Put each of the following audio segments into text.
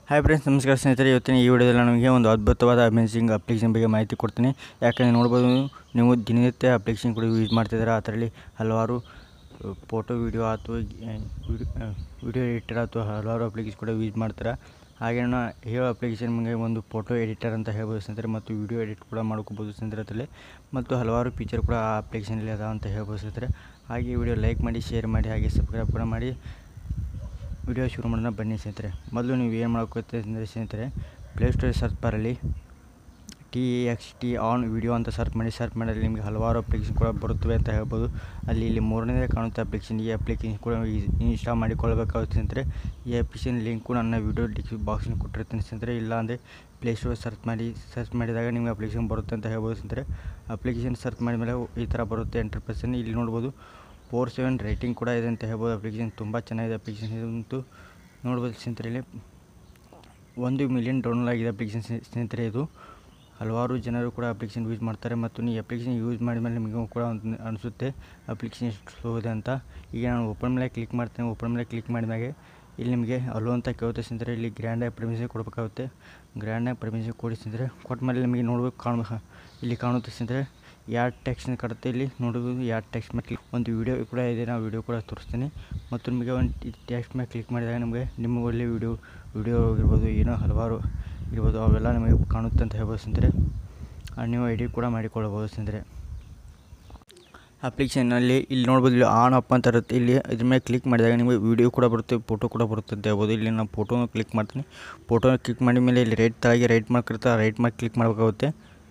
hi friends ನಮಸ್ಕಾರ ಸ್ನೇಹಿತರೆ ಇವತ್ತಿನ ಈ ವಿಡಿಯೋದಲ್ಲಿ ನಮಗೆ ಒಂದು ಅದ್ಭುತವಾದ ಅಮೇಜಿಂಗ್ ಅಪ್ಲಿಕೇಶನ್ ಬಗ್ಗೆ ಮಾಹಿತಿ ಕೊಡ್ತೀನಿ ಯಾಕಂದರೆ ನೋಡ್ಬೋದು ನೀವು ದಿನನಿತ್ಯ ಅಪ್ಲಿಕೇಶನ್ ಕೂಡ ಯೂಸ್ ಮಾಡ್ತಿದ್ದೀರಾ ಅದರಲ್ಲಿ ಹಲವಾರು ಫೋಟೋ ವೀಡಿಯೋ ಆಯ್ತು ವಿಡಿಯೋ ಎಡಿಟರ್ ಆಯ್ತು ಹಲವಾರು ಅಪ್ಲಿಕೇಶನ್ ಕೂಡ ಯೂಸ್ ಮಾಡ್ತಾರೆ ಹಾಗೆ ನಾನು ಹೇಳೋ ಅಪ್ಲಿಕೇಶನ್ ನಿಮಗೆ ಒಂದು ಫೋಟೋ ಎಡಿಟರ್ ಅಂತ ಹೇಳ್ಬೋದು ಸ್ನೇಹಿತರೆ ಮತ್ತು ವಿಡಿಯೋ ಎಡಿಟ್ ಕೂಡ ಮಾಡ್ಕೋಬೋದು ಸ್ನೇಹಿತರೆ ಅದರಲ್ಲಿ ಮತ್ತು ಹಲವಾರು ಫೀಚರ್ ಕೂಡ ಆ ಅಪ್ಲಿಕೇಶನಲ್ಲಿ ಅದಾವ ಅಂತ ಹೇಳ್ಬೋದು ಸ್ನೇಹಿತರೆ ಹಾಗೆ ವಿಡಿಯೋ ಲೈಕ್ ಮಾಡಿ ಶೇರ್ ಮಾಡಿ ಹಾಗೆ ಸಬ್ಸ್ಕ್ರೈಬ್ ಕೂಡ ಮಾಡಿ ವಿಡಿಯೋ ಶುರು ಮಾಡೋಣ ಬನ್ನಿ ಸ್ನೇಹಿತರೆ ಮೊದಲು ನೀವು ಏನು ಮಾಡ್ಕೋತೀರಿ ಅಂದರೆ ಸ್ನೇಹಿತರೆ ಪ್ಲೇಸ್ಟೋರ್ ಸರ್ಚ್ ಬಾರಲ್ಲಿ T X T on video ಅಂತ ಸರ್ಚ್ ಮಾಡಿ ಸರ್ಚ್ ಮಾಡಿದ್ರೆ ನಿಮಗೆ ಹಲವಾರು ಅಪ್ಲಿಕೇಶನ್ ಕೂಡ ಬರುತ್ತವೆ ಅಂತ ಹೇಳ್ಬೋದು ಅಲ್ಲಿ ಇಲ್ಲಿ ಮೂರನೇ ಕಾಣುತ್ತೆ ಅಪ್ಲಿಕೇಶನ್ ಈ ಅಪ್ಲಿಕೇಶನ್ ಕೂಡ ಇನ್ಸ್ಟಾಲ್ ಮಾಡಿಕೊಳ್ಳಬೇಕಾಗುತ್ತೆ ಸ್ನೇಹಿತರೆ ಈ ಅಪ್ಲಿಕೇಶನ್ ಲಿಂಕ್ ಕೂಡ ನನ್ನ ವಿಡಿಯೋ ಡಿಸ್ಕ್ರಿ ಬಾಕ್ಸ್ನ ಕೊಟ್ಟಿರ್ತೀನಿ ಸ್ನೇಹಿತರೆ ಇಲ್ಲ ಅಂದರೆ ಪ್ಲೇಸ್ಟೋರ್ ಸರ್ಚ್ ಮಾಡಿ ಸರ್ಚ್ ಮಾಡಿದಾಗ ನಿಮಗೆ ಅಪ್ಲಿಕೇಶನ್ ಬರುತ್ತೆ ಅಂತ ಹೇಳ್ಬೋದು ಸ್ನೇಹಿತರೆ ಅಪ್ಲಿಕೇಶನ್ ಸರ್ಚ್ ಮಾಡಿದ್ಮೇಲೆ ಈ ಥರ ಬರುತ್ತೆ ಎಂಟರ್ ಪರ್ಸೆಂಟ್ ಇಲ್ಲಿ ನೋಡ್ಬೋದು ಫೋರ್ ಸೆವೆನ್ ರೇಟಿಂಗ್ ಕೂಡ ಇದೆ ಅಂತ ಹೇಳ್ಬೋದು ಅಪ್ಲಿಕೇಶನ್ ತುಂಬ ಚೆನ್ನಾಗಿದೆ ಅಪ್ಲಿಕೇಶನ್ ಇದಂತೂ ನೋಡ್ಬೋದು ಸ್ನೇಹಿತರೆ ಇಲ್ಲಿ ಒಂದು ಮಿಲಿಯನ್ ಡೌನ್ಲೋಡ್ ಆಗಿದೆ ಅಪ್ಲಿಕೇಶನ್ ಸ್ನೇಹಿತರೆ ಇದು ಹಲವಾರು ಜನರು ಕೂಡ ಅಪ್ಲಿಕೇಶನ್ ಯೂಸ್ ಮಾಡ್ತಾರೆ ಮತ್ತು ನೀವು ಅಪ್ಲಿಕೇಶನ್ ಯೂಸ್ ಮಾಡಿದ್ಮೇಲೆ ನಿಮಗೂ ಕೂಡ ಒಂದು ಅನಿಸುತ್ತೆ ಅಪ್ಲಿಕೇಶನ್ ಎಷ್ಟು ಸ್ಲೋ ಇದೆ ಅಂತ ಈಗ ನಾನು ಓಪನ್ ಮೇಲೆ ಕ್ಲಿಕ್ ಮಾಡ್ತೇನೆ ಓಪನ್ ಮೇಲೆ ಕ್ಲಿಕ್ ಮಾಡಿದಾಗ ಇಲ್ಲಿ ನಿಮಗೆ ಅಲೋ ಅಂತ ಕೇಳುತ್ತೆ ಸ್ನೇಹಿತರೆ ಇಲ್ಲಿ ಗ್ರ್ಯಾಂಡಾಗಿ ಪರ್ಮಿಷನ್ ಕೊಡಬೇಕಾಗುತ್ತೆ ಗ್ರ್ಯಾಂಡಾಗಿ ಪರ್ಮಿಷನ್ ಕೊಡಿ ಸ್ನೇಹಿತರೆ ಕೊಟ್ಟ ಮೇಲೆ ನಿಮಗೆ ನೋಡ್ಬೇಕು ಕಾಣ್ಬೇಕು ಇಲ್ಲಿ ಕಾಣುತ್ತೆ ಸ್ನೇಹಿತರೆ ಯಾರು ಟೆಕ್ಸ್ಟ್ ಕಡುತ್ತೆ ಇಲ್ಲಿ ನೋಡ್ಬೋದು ಯಾರು ಟೆಕ್ಸ್ಟ್ ಮೇಲೆ ಕ್ಲಿಕ್ ಒಂದು ವೀಡಿಯೋ ಕೂಡ ಇದೆ ನಾವು ವೀಡಿಯೋ ಕೂಡ ತೋರಿಸ್ತೀನಿ ಮತ್ತು ನಿಮಗೆ ಒಂದು ಟೆಕ್ಸ್ಟ್ ಮೇಲೆ ಕ್ಲಿಕ್ ಮಾಡಿದಾಗ ನಿಮಗೆ ನಿಮ್ಮ ಒಳ್ಳೆ ವೀಡಿಯೋ ವೀಡಿಯೋ ಇರ್ಬೋದು ಏನೋ ಹಲವಾರು ಇರ್ಬೋದು ಅವೆಲ್ಲ ನಿಮಗೆ ಕಾಣುತ್ತೆ ಅಂತ ಹೇಳ್ಬೋದು ಸ್ನೇಹಿತರೆ ನೀವು ಎಡಿಟ್ ಕೂಡ ಮಾಡಿಕೊಳ್ಳಬಹುದು ಸ್ನೇಹಿತರೆ ಅಪ್ಲಿಕೇಶನಲ್ಲಿ ಇಲ್ಲಿ ನೋಡ್ಬೋದು ಇಲ್ಲಿ ಆನ್ ಅಪ್ ಅಂತ ಇರುತ್ತೆ ಇಲ್ಲಿ ಇದ್ರ ಮೇಲೆ ಕ್ಲಿಕ್ ಮಾಡಿದಾಗ ನಿಮಗೆ ವೀಡಿಯೋ ಕೂಡ ಬರುತ್ತೆ ಫೋಟೋ ಕೂಡ ಬರುತ್ತೆ ಅಂತ ಹೇಳ್ಬೋದು ಇಲ್ಲಿ ನಾನು ಫೋಟೋನ ಕ್ಲಿಕ್ ಮಾಡ್ತೀನಿ ಫೋಟೋನ ಕ್ಲಿಕ್ ಮಾಡಿದ ಮೇಲೆ ಇಲ್ಲಿ ರೈಟ್ ತಳಗೆ ರೈಟ್ ಮಾರ್ಕ್ ಇರುತ್ತೆ ರೈಟ್ ಮಾರ್ಕ್ ಕ್ಲಿಕ್ ಮಾಡಬೇಕಾಗುತ್ತೆ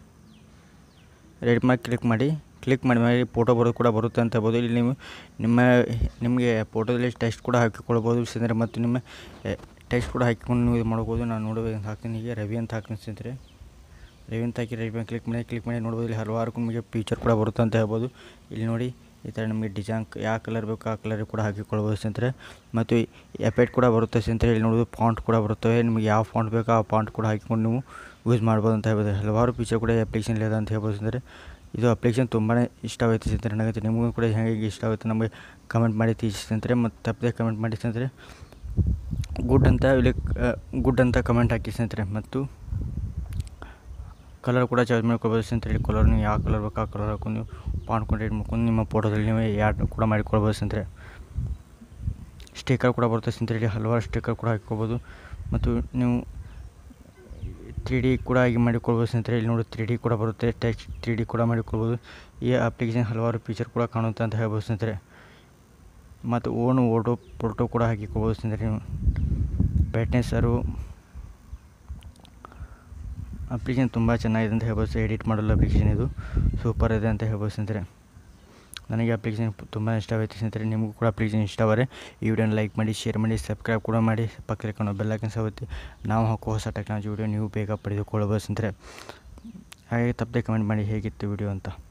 ರೈಟ್ ಮಾರ್ಕ್ ಕ್ಲಿಕ್ ಮಾಡಿ ಕ್ಲಿಕ್ ಮಾಡಿದ ಮೇಲೆ ಫೋಟೋ ಬರೋದು ಕೂಡ ಬರುತ್ತೆ ಅಂತ ಹೇಳ್ಬೋದು ಇಲ್ಲಿ ನೀವು ನಿಮ್ಮ ನಿಮಗೆ ಫೋಟೋದಲ್ಲಿ ಟೆಕ್ಸ್ಟ್ ಕೂಡ ಹಾಕಿಕೊಳ್ಬೋದು ಸ್ನೇಹಿತರೆ ಮತ್ತು ನಿಮ್ಮ ಟೆಕ್ಸ್ಟ್ ಕೂಡ ಹಾಕಿಕೊಂಡು ನೀವು ಇದು ಮಾಡ್ಬೋದು ನಾನು ನೋಡಬೇಕು ಹಾಕ್ತೀನಿ ಹೀಗೆ ರವಿ ಅಂತ ಹಾಕ್ತೀನಿ ಸ್ನೇಹಿತರೆ ರವಿ ಅಂತ ಹಾಕಿ ರವಿ ಕ್ಲಿಕ್ ಮಾಡಿ ಕ್ಲಿಕ್ ಮಾಡಿ ನೋಡ್ಬೋದು ಇಲ್ಲಿ ಹಲವಾರು ನಿಮಗೆ ಫೀಚರ್ ಕೂಡ ಬರುತ್ತೆ ಅಂತ ಹೇಳ್ಬೋದು ಇಲ್ಲಿ ನೋಡಿ ಈ ಥರ ನಿಮಗೆ ಡಿಸೈನ್ ಯಾವ ಕಲರ್ ಬೇಕು ಆ ಕಲರ್ ಕೂಡ ಹಾಕಿಕೊಳ್ಬೋದು ಸ್ನೇಹಿತರೆ ಮತ್ತು ಎಫೆಕ್ಟ್ ಕೂಡ ಬರುತ್ತೆ ಸ್ನೇಹಿತರೆ ಇಲ್ಲಿ ನೋಡೋದು ಫಾಂಟ್ ಕೂಡ ಬರುತ್ತವೆ ನಿಮಗೆ ಯಾವ ಫಾಂಟ್ ಬೇಕೋ ಆ ಫಾಂಟ್ ಕೂಡ ಹಾಕಿಕೊಂಡು ನೀವು ಯೂಸ್ ಮಾಡ್ಬೋದು ಅಂತ ಹೇಳ್ಬೋದು ಹಲವಾರು ಫೀಚರ್ ಕೂಡ ಈ ಅಪ್ಲಿಕೇಶನ್ ಇದೆ ಅಂತ ಹೇಳ್ಬೋದು ಸ್ನೇಹಿತರೆ ಇದು ಅಪ್ಲಿಕೇಶನ್ ತುಂಬಾ ಇಷ್ಟವಾಯಿತು ಸ್ನೇಹಿತರೆ ನನಗೆ ನಿಮಗೂ ಕೂಡ ಹೇಗೆ ಇಷ್ಟ ಆಗುತ್ತೆ ನಮಗೆ ಕಮೆಂಟ್ ಮಾಡಿ ತಿಳಿಸಿ ಸ್ನೇಹಿತರೆ ಮತ್ತು ತಪ್ಪದೆ ಕಮೆಂಟ್ ಮಾಡಿ ಸ್ನೇಹಿತರೆ ಗುಡ್ ಅಂತ ಇಲ್ಲಿ ಗುಡ್ ಅಂತ ಕಮೆಂಟ್ ಹಾಕಿ ಸ್ನೇಹಿತರೆ ಮತ್ತು ಕಲರ್ ಕೂಡ ಚಾರ್ಜ್ ಮಾಡ್ಕೊಳ್ಬೋದು ಸ್ನೇಹಿತರೆ ಇಲ್ಲಿ ಕಲರ್ ನೀವು ಯಾವ ಕಲರ್ ಬೇಕು ಆ ಕಲರ್ ಹಾಕೊಂಡು ನೀವು ಪಾಂಡ್ಕೊಂಡು ರೆಡಿ ಮಾಡ್ಕೊಂಡು ನಿಮ್ಮ ಫೋಟೋದಲ್ಲಿ ನೀವು ಯಾಡ್ ಕೂಡ ಮಾಡಿಕೊಳ್ಬೋದು ಸ್ನೇಹಿತರೆ ಸ್ಟಿಕರ್ ಕೂಡ ಬರುತ್ತೆ ಸ್ನೇಹಿತರೆ ಇಲ್ಲಿ ಹಲವಾರು ಸ್ಟಿಕರ್ ಕೂಡ ಹಾಕ್ಕೊಳ್ಬೋದು ಮತ್ತು ನೀವು ತ್ರೀ ಡಿ ಕೂಡ ಆಗಿ ಮಾಡಿಕೊಳ್ಬೋದು ಸ್ನೇಹಿತರೆ ಇಲ್ಲಿ ನೋಡಿ ತ್ರೀ ಡಿ ಕೂಡ ಬರುತ್ತೆ ಟೆಕ್ಸ್ಟ್ ತ್ರೀ ಡಿ ಕೂಡ ಮಾಡಿಕೊಳ್ಬೋದು ಈ ಅಪ್ಲಿಕೇಶನ್ ಹಲವಾರು ಫೀಚರ್ ಕೂಡ ಕಾಣುತ್ತೆ ಅಂತ ಹೇಳ್ಬೋದು ಸ್ನೇಹಿತರೆ ಮತ್ತು ಓನ್ ಓಟೋ ಫೋಟೋ ಕೂಡ ಹಾಕಿಕೊಳ್ಬೋದು ಸ್ನೇಹಿತರೆ ನೀವು ಬ್ರೈಟ್ನೆಸ್ಸರು ಅಪ್ಲಿಕೇಶನ್ ತುಂಬ ಚೆನ್ನಾಗಿದೆ ಅಂತ ಹೇಳ್ಬೋದು ಎಡಿಟ್ ಮಾಡಲು ಅಪ್ಲಿಕೇಶನ್ ಇದು ಸೂಪರ್ ಇದೆ ಅಂತ ಹೇಳ್ಬೋದು ಸ್ನೇಹಿತರೆ ನನಗೆ ಅಪ್ಲಿಕೇಶನ್ ತುಂಬ ಇಷ್ಟವಾಯಿತು ಸ್ನೇಹಿತರೆ ನಿಮಗೂ ಕೂಡ ಅಪ್ಲಿಕೇಶನ್ ಇಷ್ಟವಾದರೆ ಈ ವಿಡಿಯೋನ ಲೈಕ್ ಮಾಡಿ ಶೇರ್ ಮಾಡಿ ಸಬ್ಸ್ಕ್ರೈಬ್ ಕೂಡ ಮಾಡಿ ಪಕ್ಕದಲ್ಲಿ ಕಾಣೋ ಬೆಲ್ಲೈಕನ್ ಸವತ್ತಿ ನಾವು ಹಾಕೋ ಹೊಸ ಟೆಕ್ನಾಲಜಿ ವಿಡಿಯೋ ನೀವು ಬೇಗ ಪಡೆದುಕೊಳ್ಳಬಹುದು ಸ್ನೇಹಿತರೆ ಹಾಗೆ ತಪ್ಪದೆ ಕಮೆಂಟ್ ಮಾಡಿ ಹೇಗಿತ್ತು ವಿಡಿಯೋ ಅಂತ